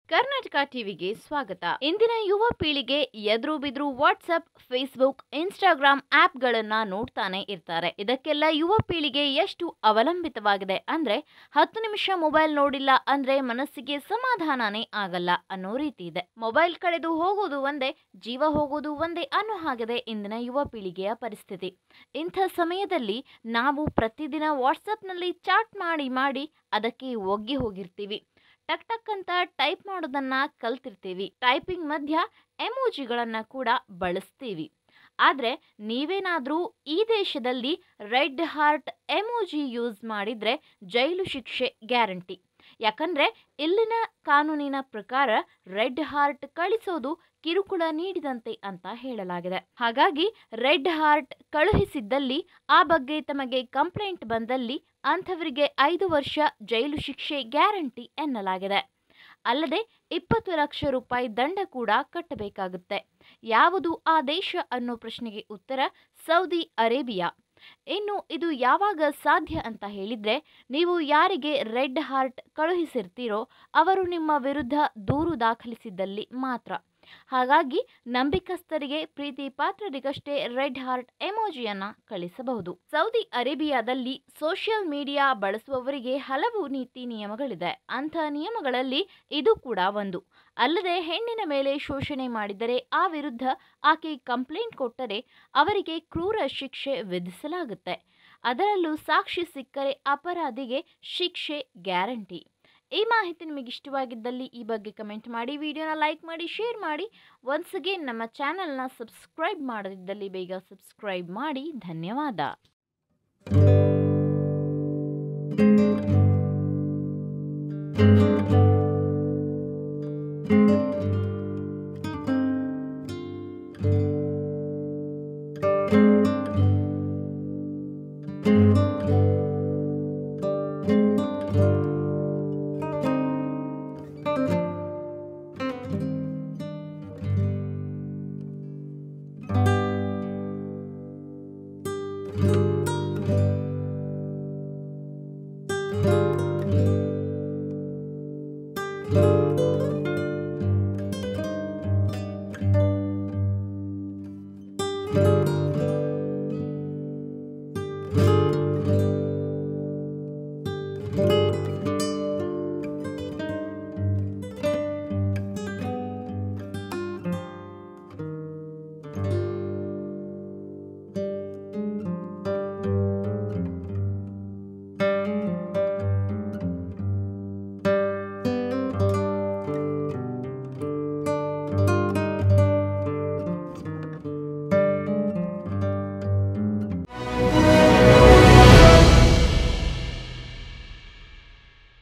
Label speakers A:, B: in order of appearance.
A: ಕರ್ನಾಟಕ ಟಿವಿಗೆ ಸ್ವಾಗತ ಇಂದಿನ ಯುವ ಪೀಳಿಗೆ ಎದುರು ಬಿದ್ರು ವಾಟ್ಸಪ್ ಫೇಸ್ಬುಕ್ ಇನ್ಸ್ಟಾಗ್ರಾಮ್ ಆಪ್ಗಳನ್ನ ನೋಡ್ತಾನೆ ಇರ್ತಾರೆ ಇದಕ್ಕೆಲ್ಲ ಯುವ ಪೀಳಿಗೆ ಎಷ್ಟು ಅವಲಂಬಿತವಾಗಿದೆ ಅಂದ್ರೆ ಹತ್ತು ನಿಮಿಷ ಮೊಬೈಲ್ ನೋಡಿಲ್ಲ ಅಂದ್ರೆ ಮನಸ್ಸಿಗೆ ಸಮಾಧಾನನೇ ಆಗಲ್ಲ ಅನ್ನೋ ರೀತಿ ಇದೆ ಮೊಬೈಲ್ ಕಳೆದು ಹೋಗೋದು ಒಂದೇ ಜೀವ ಹೋಗೋದು ಒಂದೇ ಅನ್ನೋ ಹಾಗಿದೆ ಇಂದಿನ ಯುವ ಪೀಳಿಗೆಯ ಪರಿಸ್ಥಿತಿ ಇಂಥ ಸಮಯದಲ್ಲಿ ನಾವು ಪ್ರತಿದಿನ ವಾಟ್ಸಪ್ನಲ್ಲಿ ಚಾಟ್ ಮಾಡಿ ಮಾಡಿ ಅದಕ್ಕೆ ಒಗ್ಗಿ ಹೋಗಿರ್ತೀವಿ ಟಕ್ ಟಕ್ ಅಂತ ಟೈಪ್ ಮಾಡೋದನ್ನ ಕಲ್ತಿರ್ತೀವಿ ಟೈಪಿಂಗ್ ಮಧ್ಯ ಎಮೋಜಿಗಳನ್ನ ಕೂಡ ಬಳಸ್ತೀವಿ ಆದರೆ ನೀವೇನಾದರೂ ಈ ದೇಶದಲ್ಲಿ ರೆಡ್ ಹಾರ್ಟ್ ಎಮೋಜಿ ಯೂಸ್ ಮಾಡಿದ್ರೆ ಜೈಲು ಶಿಕ್ಷೆ ಗ್ಯಾರಂಟಿ ಯಾಕಂದ್ರೆ ಇಲ್ಲಿನ ಕಾನೂನಿನ ಪ್ರಕಾರ ರೆಡ್ ಹಾರ್ಟ್ ಕಳಿಸೋದು ಕಿರುಕುಳ ನೀಡಿದಂತೆ ಅಂತ ಹೇಳಲಾಗಿದೆ ಹಾಗಾಗಿ ರೆಡ್ ಹಾರ್ಟ್ ಕಳುಹಿಸಿದ್ದಲ್ಲಿ ಆ ಬಗ್ಗೆ ತಮಗೆ ಕಂಪ್ಲೇಂಟ್ ಬಂದಲ್ಲಿ ಅಂಥವರಿಗೆ ಐದು ವರ್ಷ ಜೈಲು ಶಿಕ್ಷೆ ಗ್ಯಾರಂಟಿ ಎನ್ನಲಾಗಿದೆ ಅಲ್ಲದೆ ಇಪ್ಪತ್ತು ಲಕ್ಷ ರೂಪಾಯಿ ದಂಡ ಕೂಡ ಕಟ್ಟಬೇಕಾಗುತ್ತೆ ಯಾವುದು ಆ ದೇಶ ಅನ್ನೋ ಪ್ರಶ್ನೆಗೆ ಉತ್ತರ ಸೌದಿ ಅರೇಬಿಯಾ ಇನ್ನು ಇದು ಯಾವಾಗ ಸಾಧ್ಯ ಅಂತ ಹೇಳಿದ್ರೆ ನೀವು ಯಾರಿಗೆ ರೆಡ್ ಹಾರ್ಟ್ ಕಳುಹಿಸಿರ್ತೀರೋ ಅವರು ನಿಮ್ಮ ವಿರುದ್ಧ ದೂರು ದಾಖಲಿಸಿದ್ದಲ್ಲಿ ಮಾತ್ರ ಹಾಗಾಗಿ ನಂಬಿಕಸ್ಥರಿಗೆ ಪ್ರೀತಿ ಪಾತ್ರರಿಗಷ್ಟೇ ರೆಡ್ ಹಾರ್ಟ್ ಎಮೋಜಿಯನ್ನ ಕಳಿಸಬಹುದು ಸೌದಿ ಅರೇಬಿಯಾದಲ್ಲಿ ಸೋಷಿಯಲ್ ಮೀಡಿಯಾ ಬಳಸುವವರಿಗೆ ಹಲವು ನೀತಿ ನಿಯಮಗಳಿದೆ ಅಂಥ ನಿಯಮಗಳಲ್ಲಿ ಇದು ಕೂಡ ಒಂದು ಅಲ್ಲದೆ ಹೆಣ್ಣಿನ ಮೇಲೆ ಶೋಷಣೆ ಮಾಡಿದರೆ ಆ ವಿರುದ್ಧ ಆಕೆ ಕಂಪ್ಲೇಂಟ್ ಕೊಟ್ಟರೆ ಅವರಿಗೆ ಕ್ರೂರ ಶಿಕ್ಷೆ ವಿಧಿಸಲಾಗುತ್ತೆ ಅದರಲ್ಲೂ ಸಾಕ್ಷಿ ಸಿಕ್ಕರೆ ಅಪರಾಧಿಗೆ ಶಿಕ್ಷೆ ಗ್ಯಾರಂಟಿ ಈ ಮಾಹಿತಿ ನಿಮಗೆ ಇಷ್ಟವಾಗಿದ್ದಲ್ಲಿ ಈ ಬಗ್ಗೆ ಕಮೆಂಟ್ ಮಾಡಿ ವಿಡಿಯೋನ ಲೈಕ್ ಮಾಡಿ ಶೇರ್ ಮಾಡಿ ಒನ್ಸ್ ಅಗೇನ್ ನಮ್ಮ ಚಾನಲ್ನ ಸಬ್ಸ್ಕ್ರೈಬ್ ಮಾಡದಿದ್ದಲ್ಲಿ ಬೇಗ ಸಬ್ಸ್ಕ್ರೈಬ್ ಮಾಡಿ ಧನ್ಯವಾದ